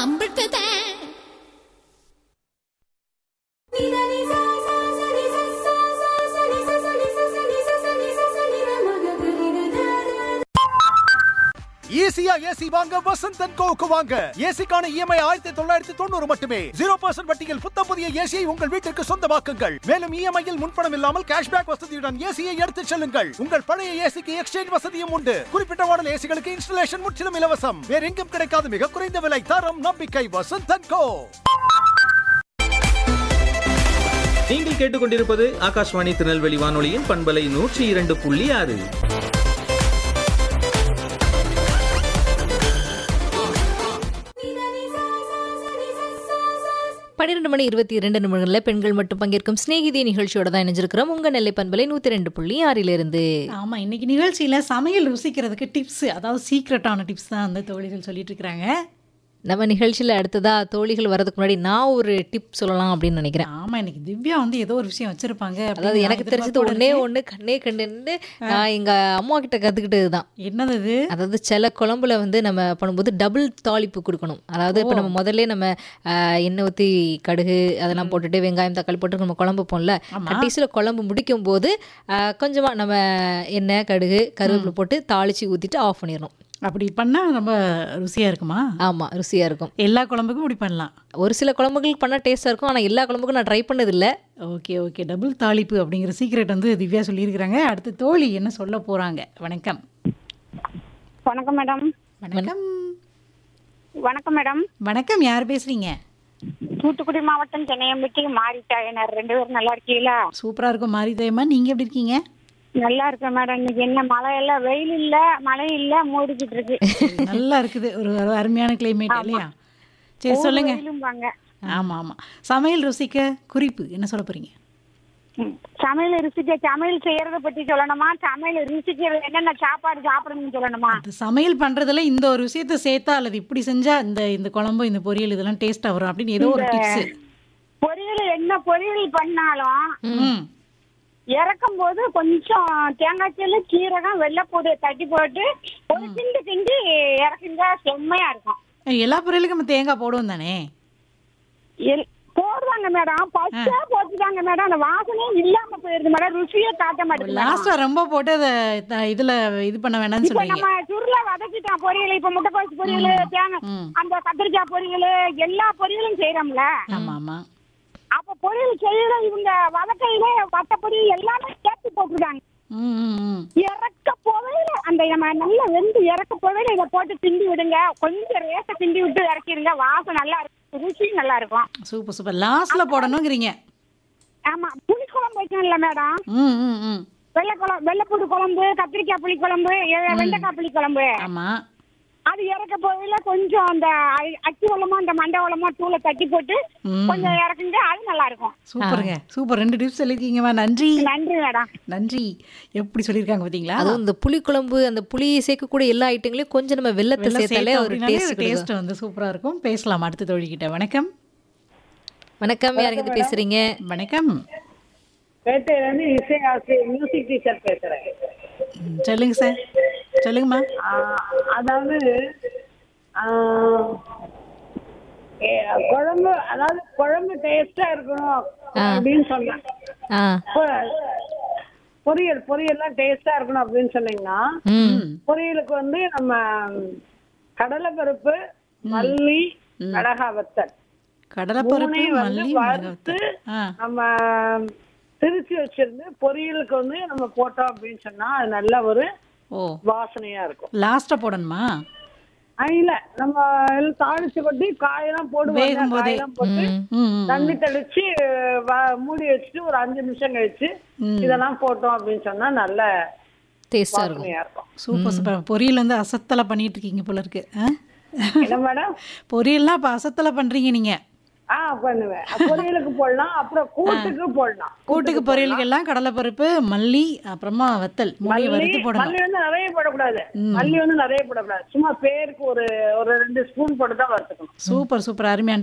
அம்பிட்டுதே ஈஸியா ஏசி வாங்க வசந்த் அண்ட் கோவுக்கு வாங்க ஏசிக்கான இஎம்ஐ ஆயிரத்தி தொள்ளாயிரத்தி தொண்ணூறு மட்டுமே ஜீரோ பர்சன்ட் வட்டியில் புத்த புதிய ஏசியை உங்கள் வீட்டிற்கு சொந்தமாக்குங்கள் மேலும் இஎம்ஐயில் முன்பணம் இல்லாமல் கேஷ்பேக் வசதியுடன் ஏசியை எடுத்துச் செல்லுங்கள் உங்கள் பழைய ஏசிக்கு எக்ஸ்சேஞ்ச் வசதியும் உண்டு குறிப்பிட்ட மாடல் ஏசிகளுக்கு இன்ஸ்டலேஷன் முற்றிலும் இலவசம் வேற எங்கும் கிடைக்காத மிக குறைந்த விலை தரம் நம்பிக்கை வசந்த் அண்ட் கோ நீங்கள் கேட்டுக்கொண்டிருப்பது ஆகாஷ்வாணி திருநெல்வேலி வானொலியின் பண்பலை நூற்றி இரண்டு புள்ளி ஆறு பன்னிரெண்டு மணி இருபத்தி இரண்டு நிமிடங்களில் பெண்கள் மட்டும் பங்கேற்கும் சிநேகிதி நிகழ்ச்சியோட தான் இணைஞ்சிருக்கிறோம் உங்க நெல்லை பண்பலை நூத்தி ரெண்டு புள்ளி ஆறிலிருந்து ஆமா இன்னைக்கு நிகழ்ச்சியில சமையல் ருசிக்கிறதுக்கு டிப்ஸ் அதாவது சீக்ரெட்டான டிப்ஸ் தான் வந்து தோழிகள் சொல்லிட்டு இருக்கிறாங்க நம்ம நிகழ்ச்சியில அடுத்ததா தோழிகள் வரதுக்கு முன்னாடி நான் ஒரு டிப் சொல்லலாம் அப்படின்னு நினைக்கிறேன் ஆமா இன்னைக்கு திவ்யா வந்து ஏதோ ஒரு விஷயம் வச்சிருப்பாங்க அப்படின்னு அதாவது நான் எனக்கு தெரிஞ்சது எதிர்பார்ப்போட ஒண்ணே இருக்கேன். ஒண்ணு கண்ணே கண்டுன்னு நான் எங்க அம்மா கிட்ட கத்துக்கிட்டது தான் என்னது இது அதாவது சில குழம்புல வந்து நம்ம பண்ணும்போது டபுள் தாளிப்பு கொடுக்கணும் அதாவது இப்போ நம்ம முதல்ல நம்ம ஆஹ், எண்ணெய் ஊற்றி கடுகு அதெல்லாம் போட்டுட்டு வெங்காயம் தக்காளி போட்டு நம்ம குழம்பு போடல ஆமா. கடைசியில் குழம்பு முடிக்கும் போது ஆஹ், கொஞ்சமா நம்ம எண்ணெய் கடுகு கருவேப்பிலை போட்டு தாளிச்சு ஊற்றிட்டு ஆஃப் பண்ணிடணும் அப்படி பண்ணா ரொம்ப ருசியா இருக்குமா ஆமா ருசியா இருக்கும் எல்லா குழம்புக்கும் இப்படி பண்ணலாம் ஒரு சில குழம்புகளுக்கு பண்ணால் டேஸ்ட்டாக இருக்கும் ஆனால் எல்லா குழம்புக்கும் நான் ட்ரை பண்ணதில்லை ஓகே ஓகே டபுள் தாளிப்பு அப்படிங்கிற சீக்ரெட் வந்து திவ்யா சொல்லியிருக்கிறாங்க அடுத்து தோழி என்ன சொல்ல போறாங்க வணக்கம் வணக்கம் மேடம் வணக்கம் வணக்கம் மேடம் வணக்கம் யார் பேசுறீங்க தூத்துக்குடி மாவட்டம் சென்னையம்பட்டி மாறிட்டாயனர் ரெண்டு பேரும் நல்லா இருக்கீங்களா சூப்பரா இருக்கும் மாரிதேயம்மா நீங்க எப்படி இருக்கீங்க நல்லா இருக்கேன் மேடம் இன்னைக்கு என்ன மழை எல்லாம் வெயில் இல்ல மழை இல்ல மூடிக்கிட்டு இருக்கு நல்லா இருக்குது ஒரு ஒரு அருமையான கிளைமேட் இல்லையா சரி சொல்லுங்க வெயிலும்பாங்க ஆமா ஆமா சமையல் ருசிக்க குறிப்பு என்ன சொல்ல போறீங்க ம். சமையல் ருசிக்க சமையல் செய்யறத பத்தி சொல்லணுமா சமையல் ருசிக்கிறது என்னென்ன சாப்பாடு சாப்பிடணும்னு சொல்லணுமா அது சமையல் பண்றதுல இந்த ஒரு விஷயத்த சேர்த்தா அல்லது இப்படி செஞ்சா இந்த இந்த குழம்பு இந்த பொரியல் இதெல்லாம் டேஸ்டா வரும் அப்படின்னு ஏதோ ஒரு டிப்ஸ் பொரியல் என்ன பொரியல் பண்ணாலும் ம் இறக்கும் போது கொஞ்சம் தேங்காய் செல்லு சீரகம் வெள்ளைப்பூடு தட்டி போட்டு ஒரு கிண்டு கிண்டி இறக்குங்க செம்மையா இருக்கும் எல்லா பொரியலுக்கும் நம்ம தேங்காய் போடுவோம் தானே எல்- போடுவாங்க மேடம் பச்சை போட்டுட்டாங்க மேடம் அந்த வாசனையே இல்லாம போயிருது மேடம் ருசியே காட்ட மாட்டேங்குது மேடம். லாஸ்டா ரொம்ப போட்டு அதை த- இதுல இது பண்ண வேணாம்னு இப்ப சொல்றீங்க நம்ம சுருள வதக்கிட்டோம் பொரியல் இப்ப முட்டைக்கோஸ் பொரியல் தேங்காய் ம். அந்த கத்திரிக்காய் பொரியல் எல்லா பொரியலும் செய்யறோம்ல ஆமா ஆமா அப்ப பொரியல் செய்யற இவங்க வதக்கையில வத்தப்பொடி எல்லாமே சேர்த்து போட்டுருக்காங்க ம் ம், ம் இறக்க போவையில அந்த நம்ம நல்லா வெந்து இறக்க போவையில இதை போட்டு கிண்டி விடுங்க கொஞ்சம் ரேச கிண்டி விட்டு இறக்கிடுங்க வாசம் நல்லா இருக்கும் ருசியும் நல்லா இருக்கும் சூப்பர் சூப்பர் லாஸ்ட்ல போடணுங்கிறீங்க ஆமா புளிக்குழம்பு வைக்கணும்ல மேடம் ம் ம் ம் வெள்ளை குழம்பு வெள்ளைப்பூடு குழம்பு கத்திரிக்காய் புளி குழம்பு எ- வெண்டைக்காய் புளி குழம்பு ஆமா அது இறக்க போகையில கொஞ்சம் அந்த அ- அக்கி வளமோ அந்த மண்டை வளமோ தூளை தட்டி போட்டு ம். கொஞ்சம் இறக்குங்க அது நல்லா இருக்கும் சூப்பருங்க சூப்பர் ரெண்டு டிப்ஸ் சொல்லியிருக்கீங்கம்மா நன்றி நன்றி மேடம் நன்றி எப்படி சொல்லியிருக்காங்க பாத்தீங்களா அதுவும் இந்த புளிக்குழம்பு அந்த புளி சேர்க்கக்கூடிய எல்லா ஐட்டங்களையும் கொஞ்சம் நம்ம வெள்ளத்தை சேர்த்தாலே ஒரு டேஸ்ட் டேஸ்ட் வந்து சூப்பரா இருக்கும் பேசலாம் அடுத்த தோழி கிட்ட வணக்கம் வணக்கம் யாருங்க இது பேசுறீங்க வணக்கம் பேட்டையிலேருந்து இசை ஆசிரியர் மியூசிக் டீச்சர் பேசுகிறேன் ம், சொல்லுங்க சார் சொல்லுங்கம்மா அதாவது ஆஹ், ஏ, குழம்பு அதாவது குழம்பு டேஸ்டா இருக்கணும் அப்படின்னு சொன்னேன் ஆ பொ- பொரியல் பொரியல்லாம் டேஸ்டா இருக்கணும் அப்படின்னு சொன்னீங்கன்னா ம் பொரியலுக்கு வந்து நம்ம கடலை பருப்பு மல்லி மிளகா வத்தல் கடலைப்பருப்பு மூணையும் வந்து மல்லி வறுத்து மிளகாய் ஆ நம்ம திருச்சி வச்சிருந்து பொரியலுக்கு வந்து நம்ம போட்டோம் அப்படின்னு சொன்னா அது நல்ல ஒரு ஓ வாசனையா இருக்கும் லாஸ்டா போடணுமா ஆ, இல்ல நம்ம எல்லாம் தாளிச்சு கொட்டி காயெல்லாம் போடுவோம் வேகும் போதே. காயெல்லாம் போட்டு ம். ம் ம், தண்ணி தெளிச்சு வ- மூடி வச்சுட்டு ஒரு அஞ்சு நிமிஷம் கழிச்சு ம். இதெல்லாம் போட்டோம் அப்படின்னு சொன்னா நல்ல டேஸ்டா இருக்கும் வாசனையா இருக்கும் சூப்பர் சூப்பர் பொரியல் வந்து அசத்தலை பண்ணிட்டு இருக்கீங்க போல இருக்கு ஆ? என்ன மேடம் பொரியல்லாம் இப்ப அசத்தலை பண்றீங்க நீங்க ஆ பண்ணுவேன் பொரியலுக்கு போடலாம் அப்புறம் கூட்டுக்கு போடலாம் கூட்டுக்கு பொரியலுக்கு எல்லாம் கடலைப்பருப்பு மல்லி அப்புறமா வத்தல் மூணையும் மல்லி வறுத்து போடணும் மல்லி வந்து நிறைய போடக்கூடாது மல்லி வந்து நிறைய போடக்கூடாது சும்மா பேருக்கு ஒரு ஒரு ரெண்டு ஸ்பூன் போட்டு தான் வறுத்துக்கணும் சூப்பர் சூப்பர் அருமையான